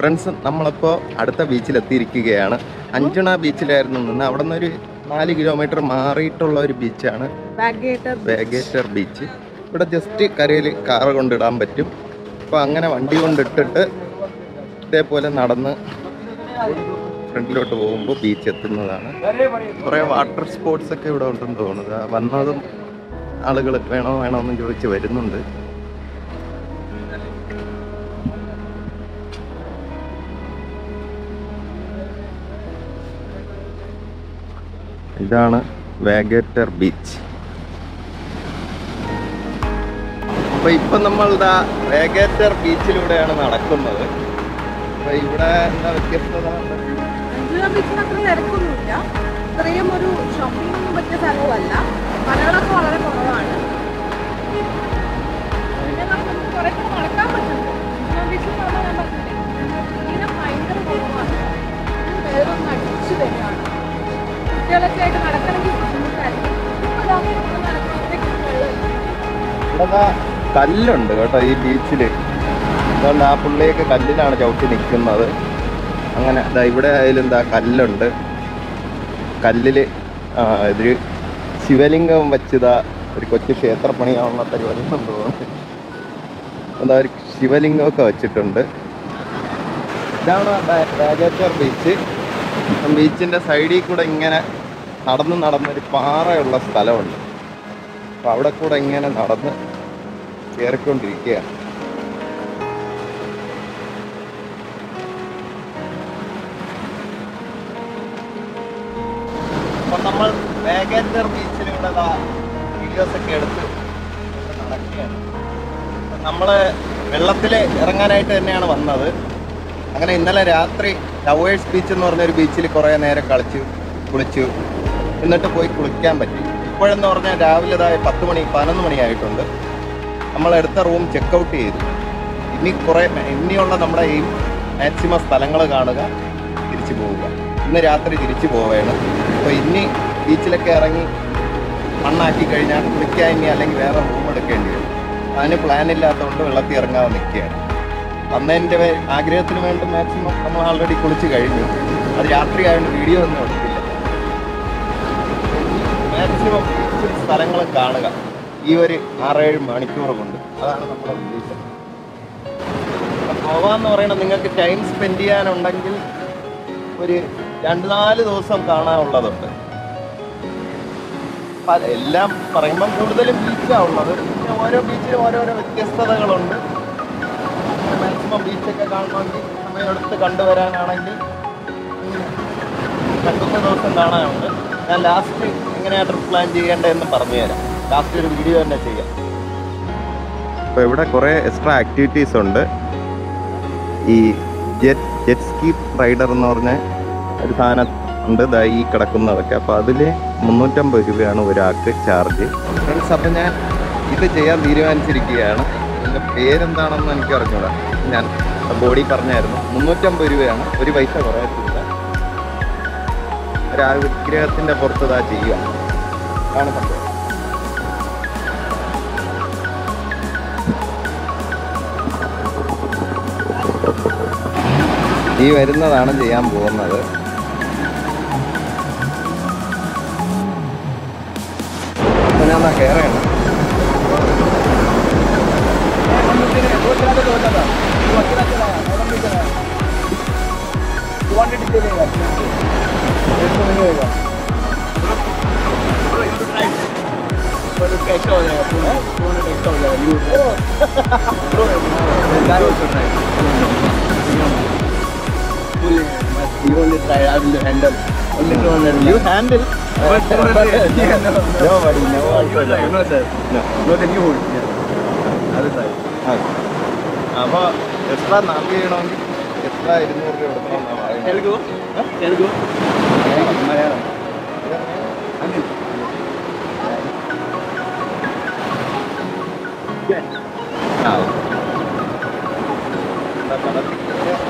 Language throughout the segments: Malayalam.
ഫ്രണ്ട്സ് നമ്മളിപ്പോൾ അടുത്ത ബീച്ചിൽ എത്തിയിരിക്കുകയാണ് അഞ്ചണ ബീച്ചിലായിരുന്നു നിന്ന് അവിടെ നിന്നൊരു നാല് കിലോമീറ്റർ മാറിയിട്ടുള്ള ഒരു ബീച്ചാണ് ബാഗേറ്റർ വേഗേശ്വർ ബീച്ച് ഇവിടെ ജസ്റ്റ് കരയിൽ കാറ് കൊണ്ടിടാൻ പറ്റും അപ്പോൾ അങ്ങനെ വണ്ടി കൊണ്ടിട്ടിട്ട് ഇതേപോലെ നടന്ന് ഫ്രണ്ടിലോട്ട് പോകുമ്പോൾ ബീച്ച് എത്തുന്നതാണ് കുറേ വാട്ടർ സ്പോർട്സ് ഒക്കെ ഇവിടെ ഉണ്ടെന്ന് തോന്നുന്നത് ആ വന്നതും ആളുകൾ വേണോ വേണോ എന്ന് ചോദിച്ച് വരുന്നുണ്ട് ഇതാണ് വേഗേറ്റർ ബീച്ച് അപ്പൊ ഇപ്പൊ നമ്മൾ ദാ വേഗേറ്റർ ബീച്ചിലൂടെയാണ് നടക്കുന്നത് അപ്പൊ ഇവിടെ എന്താ വ്യത്യസ്തത അഞ്ചുന ബീച്ചിന് അത്ര തിരക്കൊന്നുമില്ല ഇത്രയും ഒരു ഷോപ്പിംഗ് പറ്റിയ സ്ഥലവുമല്ല മലകളൊക്കെ വളരെ കുറവാണ് പിന്നെ നമുക്ക് കുറെ കൂടെ നടക്കാൻ പറ്റുന്നുണ്ട് അഞ്ചുന ബീച്ചിൽ പറഞ്ഞാൽ ഞാൻ പറഞ്ഞില്ലേ ഇങ്ങനെ ഭയങ്കര കുറവാണ് വേറൊന്ന് അടിച്ചു വരികയാണ് കുട്ടികളൊക്കെ ആയിട്ട് നടക്കണമെങ്കിൽ ബുദ്ധിമുട്ടായിരിക്കും ഇപ്പൊ ദാ ഇവിടെ നടക്കുമ്പോഴത്തേക്കും വെള്ളം ഇവിടെ ദാ കല്ലുണ്ട് കേട്ടോ ഈ ബീച്ചില് അതുകൊണ്ട് ആ പുള്ളിയൊക്കെ കല്ലിലാണ് ചവിട്ടി നിൽക്കുന്നത് അങ്ങനെ ദാ ഇവിടെ ആയാലും എന്താ കല്ലുണ്ട് കല്ലില് ആ ഇതൊരു ശിവലിംഗം വെച്ചതാ ഒരു കൊച്ചു ക്ഷേത്രപ്പണിയാവുന്ന പരിപാടി ഉണ്ടെന്ന് തോന്നുന്നു എന്താ ഒരു ശിവലിംഗമൊക്കെ വെച്ചിട്ടുണ്ട് ഇതാണ് രാജേശ്വർ ബീച്ച് ബീച്ചിന്റെ സൈഡിൽ കൂടെ ഇങ്ങനെ നടന്ന് നടന്നൊരു പാറയുള്ള സ്ഥലമുണ്ട് അപ്പൊ അവിടെ കൂടെ ഇങ്ങനെ നടന്ന് കയറിക്കൊണ്ടിരിക്കുകയാണ് അപ്പൊ നമ്മൾ വേഗേറ്റർ ബീച്ചിലൂടെ വീഡിയോസ് ഒക്കെ എടുത്ത് നടക്കുകയാണ് അപ്പൊ നമ്മള് വെള്ളത്തില് ഇറങ്ങാനായിട്ട് തന്നെയാണ് വന്നത് അങ്ങനെ ഇന്നലെ രാത്രി ടവേഴ്സ് ബീച്ച് എന്ന് പറഞ്ഞൊരു ബീച്ചിൽ കുറേ നേരം കളിച്ചു കുളിച്ചു എന്നിട്ട് പോയി കുളിക്കാൻ പറ്റി ഇപ്പോഴെന്ന് പറഞ്ഞാൽ രാവിലെ ഇതായ പത്ത് മണി പതിനൊന്ന് മണിയായിട്ടുണ്ട് നമ്മൾ എടുത്ത റൂം ചെക്ക് ഔട്ട് ചെയ്തു ഇനി കുറേ ഇനിയുള്ള നമ്മുടെ ഈ മാക്സിമം സ്ഥലങ്ങൾ കാണുക തിരിച്ചു പോവുക ഇന്ന് രാത്രി തിരിച്ചു പോവുകയാണ് അപ്പോൾ ഇനി ബീച്ചിലൊക്കെ ഇറങ്ങി മണ്ണാക്കി കഴിഞ്ഞാൽ കുളിക്കാൻ ഇനി അല്ലെങ്കിൽ വേറെ റൂം എടുക്കേണ്ടി വരും അതിന് പ്ലാൻ ഇല്ലാത്തതുകൊണ്ട് വെള്ളത്തിൽ ഇറങ്ങാതെ നിൽക്കുകയാണ് വന്നതിൻ്റെ വേ- ആഗ്രഹത്തിന് വേണ്ടി മാക്സിമം നമ്മൾ ആൾറെഡി കുളിച്ച് കഴിഞ്ഞു അത് രാത്രി ആയതുകൊണ്ട് വീഡിയോ ഒന്നും എടുക്കില്ല മാക്സിമം ബീച്ചിൽ സ്ഥലങ്ങൾ കാണുക ഈ ഒരു ആറേഴ് മണിക്കൂർ കൊണ്ട് അതാണ് നമ്മുടെ ഉദ്ദേശം അപ്പം ഗോവ പറയുന്നത് നിങ്ങൾക്ക് ടൈം സ്പെൻഡ് ചെയ്യാനുണ്ടെങ്കിൽ ഒരു രണ്ട് നാല് ദിവസം കാണാനുള്ളതുണ്ട് പല- എല്ലാം പറയുമ്പം കൂടുതലും ബീച്ചാണ് ഉള്ളത് പിന്നെ ഓരോ ബീച്ചിലും ഓരോരോ വ്യത്യസ്തതകളുണ്ട് മാക്സിമം ബീച്ചൊക്കെ കാണണമെങ്കിൽ സമയമെടുത്ത് കണ്ടുവരാനാണെങ്കിൽ രണ്ട് മൂന്ന് ദിവസം കാണാനുണ്ട് ഞാൻ ലാസ്റ്റ് എങ്ങനെയാണ് ട്രിപ്പ് പ്ലാൻ ചെയ്യേണ്ടതെന്ന് പറഞ്ഞുതരാം ലാസ്റ്റ് ഒരു വീഡിയോ തന്നെ ചെയ്യാം അപ്പോൾ ഇവിടെ കുറേ എക്സ്ട്രാ ആക്ടിവിറ്റീസ് ഉണ്ട് ഈ ജെറ്റ് ജെറ്റ് സ്കീ റൈഡർ എന്ന് പറഞ്ഞ ഒരു സാധനം ഉണ്ട് ദാ ഈ കിടക്കുന്നതൊക്കെ അപ്പോൾ അതിൽ മുന്നൂറ്റമ്പത് രൂപയാണ് ഒരാൾക്ക് ചാർജ് ഫ്രണ്ട്സ് അപ്പം ഞാൻ ഇത് ചെയ്യാൻ തീരുമാനിച്ചിരിക്കുകയാണ് ഇതിൻ്റെ പേരെന്താണെന്ന് എനിക്ക് അറിഞ്ഞൂടാ ഞാൻ ബോഡി പറഞ്ഞായിരുന്നു മുന്നൂറ്റമ്പത് രൂപയാണ് ഒരു പൈസ കുറയത്തില്ല ഒരു ആ വിഗ്രഹത്തിൻ്റെ പുറത്ത് ഇതാ ചെയ്യുക ആണ് സംഭവം ഈ വരുന്നതാണ് ചെയ്യാൻ പോകുന്നത് അപ്പൊ ഞാൻ എന്നാ കയറണം You only try, I will handle. Only 200. You handle. But, but, yeah, no. Nobody, no one. You try, no, sir. No. No, then you hold. Yeah. I will try. അപ്പോൾ എക്സ്ട്രാ നാല് ചെയ്യണമെങ്കിൽ എക്സ്ട്രാ ഇരുന്നൂറ് രൂപ കൊടുക്കണമെന്നാണ് പറയുന്നത് Telugu? Telugu? Malayalam. Anil. ആ എന്താ പടത്തിൽ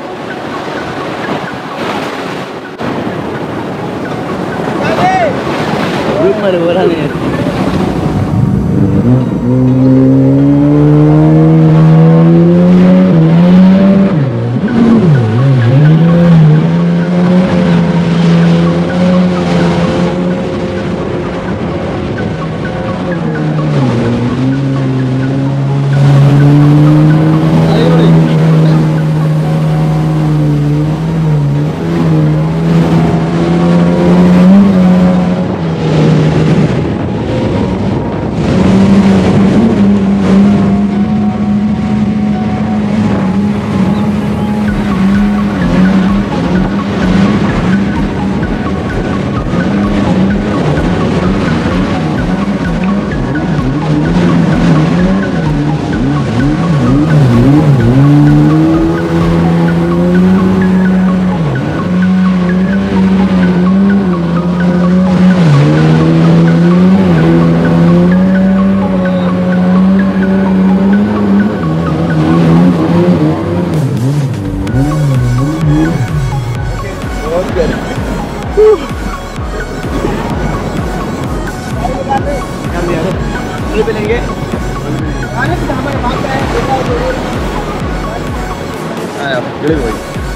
Group मध्ये बोला नाही बंद पे लेंगे आया किളി പോയി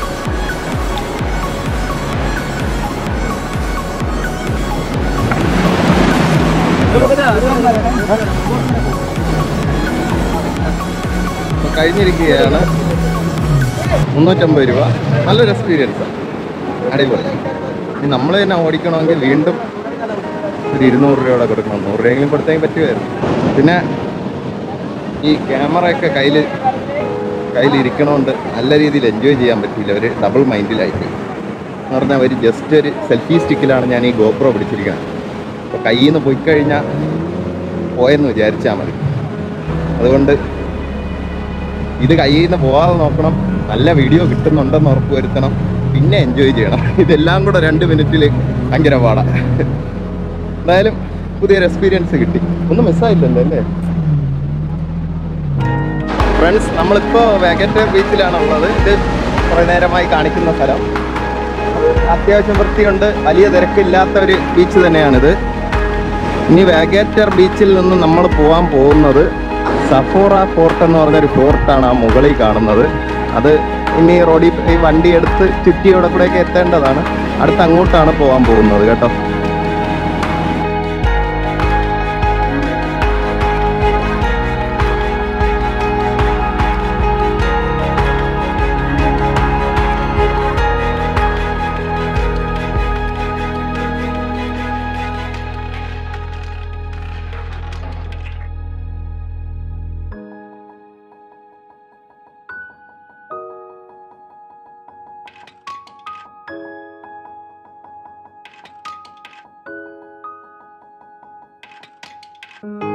ഇപ്പൊ കഴിഞ്ഞിരിക്കുകയാണ് മുന്നൂറ്റമ്പത് രൂപ നല്ലൊരു എക്സ്പീരിയൻസ് അടിപൊളി ഇനി നമ്മൾ തന്നെ ഓടിക്കണമെങ്കിൽ വീണ്ടും ഒരു ഇരുന്നൂറ് രൂപയുടെ കൊടുക്കണം നൂറ് രൂപയെങ്കിലും കൊടുത്തെങ്കിൽ പറ്റുമായിരുന്നു പിന്നെ ഈ ക്യാമറയൊക്കെ കയ്യിൽ കയ്യിലിരിക്കണോണ്ട് നല്ല രീതിയിൽ എൻജോയ് ചെയ്യാൻ പറ്റിയില്ല ഒരു ഡബിൾ മൈൻഡിലായിട്ട് എന്ന് പറഞ്ഞാൽ ഒരു ജസ്റ്റ് ഒരു സെൽഫി സ്റ്റിക്കിലാണ് ഞാൻ ഈ ഗോപ്രോ പിടിച്ചിരിക്കുന്നത് അപ്പോൾ കയ്യിൽ നിന്ന് പോയി കഴിഞ്ഞാൽ പോയെന്ന് വിചാരിച്ചാൽ മതി അതുകൊണ്ട് ഇത് കയ്യിൽ നിന്ന് പോകാതെ നോക്കണം നല്ല വീഡിയോ കിട്ടുന്നുണ്ടെന്ന് ഉറപ്പ് വരുത്തണം പിന്നെ എൻജോയ് ചെയ്യണം ഇതെല്ലാം കൂടെ രണ്ട് മിനിറ്റിൽ ഭയങ്കര പാടാ എന്തായാലും പുതിയൊരു എക്സ്പീരിയൻസ് കിട്ടി ഒന്നും മിസ്സായില്ലല്ലോ അല്ലേ ഫ്രണ്ട്സ് നമ്മളിപ്പോൾ വെഗറ്റ് ബീച്ചിലാണ് ഉള്ളത് ഇത് കുറേ നേരമായി കാണിക്കുന്ന സ്ഥലം അത്യാവശ്യം വൃത്തിയുണ്ട് വലിയ തിരക്കില്ലാത്ത ഒരു ബീച്ച് തന്നെയാണിത് ഇനി വാഗേറ്റർ ബീച്ചിൽ നിന്ന് നമ്മൾ പോകാൻ പോകുന്നത് സഫോറ ഫോർട്ട് എന്ന് പറഞ്ഞൊരു ഫോർട്ടാണ് ആ മുകളിൽ കാണുന്നത് അത് ഇനി റോഡിൽ ഈ വണ്ടി എടുത്ത് ചുറ്റിയോടെ കൂടെയൊക്കെ എത്തേണ്ടതാണ് അടുത്ത് അങ്ങോട്ടാണ് പോകാൻ പോകുന്നത് കേട്ടോ Thank